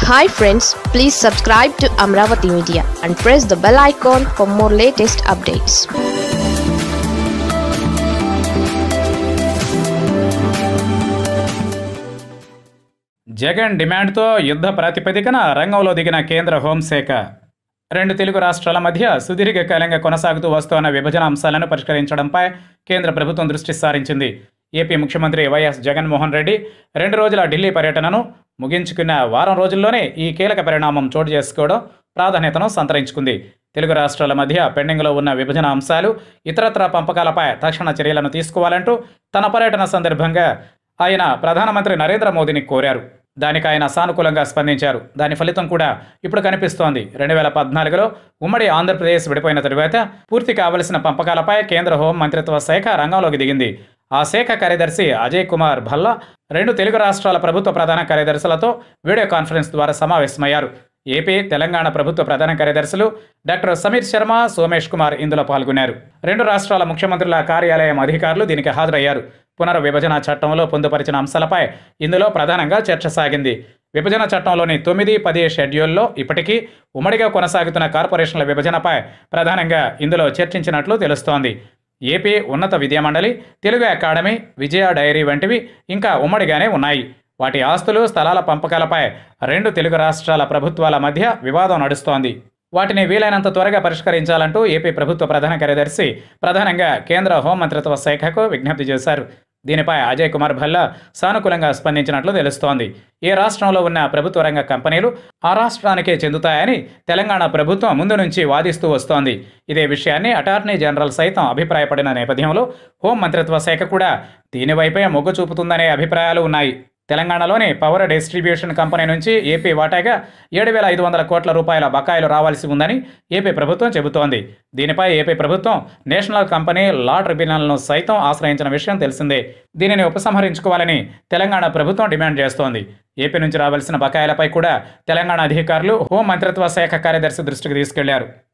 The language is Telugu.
hi friends please subscribe to Amaravati media and press the bell icon for more latest updates Jagan డిమాండ్తో యుద్ధ ప్రాతిపదికన రంగంలో దిగిన కేంద్ర హోంశాఖ రెండు తెలుగు రాష్ట్రాల మధ్య సుదీర్ఘకాలంగా కొనసాగుతూ వస్తున్న విభజన అంశాలను పరిష్కరించడంపై కేంద్ర ప్రభుత్వం దృష్టి సారించింది ఏపీ ముఖ్యమంత్రి వైఎస్ జగన్మోహన్ రెడ్డి రెండు రోజుల ఢిల్లీ పర్యటనను ముగించుకున్న వారం రోజుల్లోనే ఈ కీలక పరిణామం చోటు చేసుకోవడం ప్రాధాన్యతను సంతరించుకుంది తెలుగు రాష్ట్రాల మధ్య పెండింగ్లో ఉన్న విభజన అంశాలు ఇతరత్ర పంపకాలపై తక్షణ చర్యలను తీసుకోవాలంటూ తన పర్యటన సందర్భంగా ఆయన ప్రధానమంత్రి నరేంద్ర మోదీని కోరారు దానికి ఆయన సానుకూలంగా స్పందించారు దాని ఫలితం కూడా ఇప్పుడు కనిపిస్తోంది రెండు వేల పద్నాలుగులో ఉమ్మడి ఆంధ్రప్రదేశ్ విడిపోయిన తరువాత పూర్తి కావలసిన పంపకాలపై కేంద్ర హోం మంత్రిత్వ శాఖ రంగంలోకి దిగింది ఆ శాఖ కార్యదర్శి అజయ్ కుమార్ భల్లా రెండు తెలుగు రాష్ట్రాల ప్రభుత్వ ప్రధాన కార్యదర్శులతో వీడియో కాన్ఫరెన్స్ ద్వారా సమావేశమయ్యారు ఏపీ తెలంగాణ ప్రభుత్వ ప్రధాన కార్యదర్శులు డాక్టర్ సమీర్ శర్మ సోమేష్ కుమార్ ఇందులో పాల్గొన్నారు రెండు రాష్ట్రాల ముఖ్యమంత్రుల కార్యాలయం అధికారులు దీనికి హాజరయ్యారు పునర్విభజన చట్టంలో పొందుపరిచిన అంశాలపై ఇందులో ప్రధానంగా చర్చ సాగింది విభజన చట్టంలోని తొమ్మిది పది షెడ్యూల్లో ఇప్పటికీ ఉమ్మడిగా కొనసాగుతున్న కార్పొరేషన్ల విభజనపై ప్రధానంగా ఇందులో చర్చించినట్లు తెలుస్తోంది ఏపీ ఉన్నత విద్యామండలి తెలుగు అకాడమీ విజయ డైరీ వంటివి ఇంకా ఉమ్మడిగానే ఉన్నాయి వాటి ఆస్తులు స్థలాల పంపకాలపై రెండు తెలుగు రాష్ట్రాల ప్రభుత్వాల మధ్య వివాదం నడుస్తోంది వాటిని వీలైనంత త్వరగా పరిష్కరించాలంటూ ఏపీ ప్రభుత్వ ప్రధాన కార్యదర్శి ప్రధానంగా కేంద్ర హోంమంత్రిత్వ శాఖకు విజ్ఞప్తి చేశారు దీనిపై అజయ్ కుమార్ భల్లా సానుకూలంగా స్పందించినట్లు తెలుస్తోంది ఏ రాష్ట్రంలో ఉన్న ప్రభుత్వ రంగ కంపెనీలు ఆ రాష్ట్రానికే చెందుతాయని తెలంగాణ ప్రభుత్వం ముందు నుంచి వాదిస్తూ వస్తోంది ఇదే విషయాన్ని అటార్నీ జనరల్ సైతం అభిప్రాయపడిన నేపథ్యంలో హోం మంత్రిత్వ శాఖ కూడా దీనివైపే మొగ్గు చూపుతుందనే అభిప్రాయాలు ఉన్నాయి తెలంగాణలోని పవర్ డిస్ట్రిబ్యూషన్ కంపెనీ నుంచి ఏపీ వాటాగా ఏడు వేల ఐదు వందల కోట్ల రూపాయల బకాయిలు రావాల్సి ఉందని ఏపీ ప్రభుత్వం చెబుతోంది దీనిపై ఏపీ ప్రభుత్వం నేషనల్ కంపెనీ లా ట్రిబ్యునల్ను సైతం ఆశ్రయించిన విషయం తెలిసిందే దీనిని ఉపసంహరించుకోవాలని తెలంగాణ ప్రభుత్వం డిమాండ్ చేస్తోంది ఏపీ నుంచి రావాల్సిన బకాయిలపై కూడా తెలంగాణ అధికారులు హోం మంత్రిత్వ శాఖ కార్యదర్శి దృష్టికి తీసుకెళ్లారు